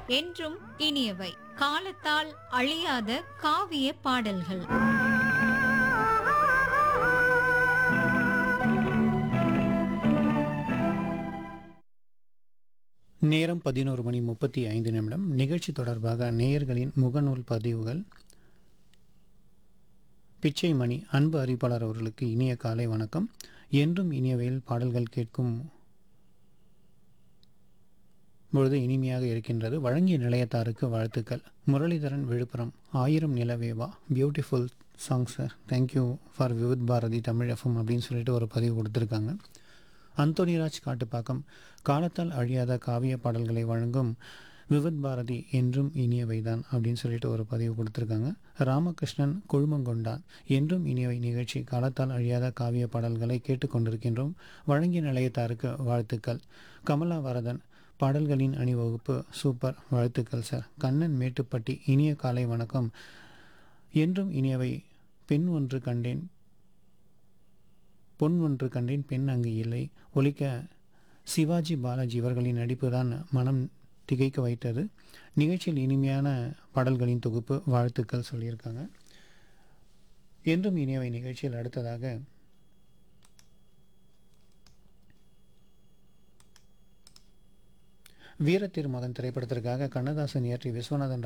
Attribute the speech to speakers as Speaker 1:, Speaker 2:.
Speaker 1: என்றும் இனியவை காலத்தால் அழியாத காவிய பாடல்கள்
Speaker 2: நேரம் பதினோரு மணி முப்பத்தி ஐந்து நிமிடம் நிகழ்ச்சி தொடர்பாக நேயர்களின் முகநூல் பதிவுகள் பிச்சை மணி அன்பு அறிவிப்பாளர் அவர்களுக்கு இனிய காலை வணக்கம் என்றும் இனியவையில் பாடல்கள் கேட்கும் பொழுது இனிமையாக இருக்கின்றது வழங்கிய நிலையத்தாருக்கு வாழ்த்துக்கள் முரளிதரன் விழுப்புரம் ஆயிரம் நிலவேவா beautiful song sir thank you for Vividh Bharati Tamil FM அப்படின்னு சொல்லிட்டு ஒரு பதிவு கொடுத்துருக்காங்க அந்தோனிராஜ் காட்டுப்பாக்கம் காலத்தால் அழியாத காவிய பாடல்களை வழங்கும் விவித் பாரதி என்றும் இனியவைதான் அப்படின்னு சொல்லிட்டு ஒரு பதிவு கொடுத்துருக்காங்க ராமகிருஷ்ணன் குழுமங்கொண்டான் என்றும் இனியவை நிகழ்ச்சி காலத்தால் அழியாத காவிய பாடல்களை கேட்டுக்கொண்டிருக்கின்றோம் வழங்கிய நிலையத்தாருக்கு வாழ்த்துக்கள் கமலா வரதன் பாடல்களின் அணிவகுப்பு சூப்பர் வாழ்த்துக்கள் சார் கண்ணன் மேட்டுப்பட்டி இனிய காலை வணக்கம் என்றும் இனியவை பெண் ஒன்று கண்டேன் பொன் ஒன்று கண்டேன் பெண் அங்கு இல்லை ஒலிக்க சிவாஜி பாலாஜி இவர்களின் நடிப்பு தான் மனம் திகைக்க வைத்தது நிகழ்ச்சியில் இனிமையான பாடல்களின் தொகுப்பு வாழ்த்துக்கள் சொல்லியிருக்காங்க என்றும் இனியவை நிகழ்ச்சியில் அடுத்ததாக வீரத்திருமகன் திரைப்படத்திற்காக கண்ணதாசன் இயற்றி விஸ்வநாதன்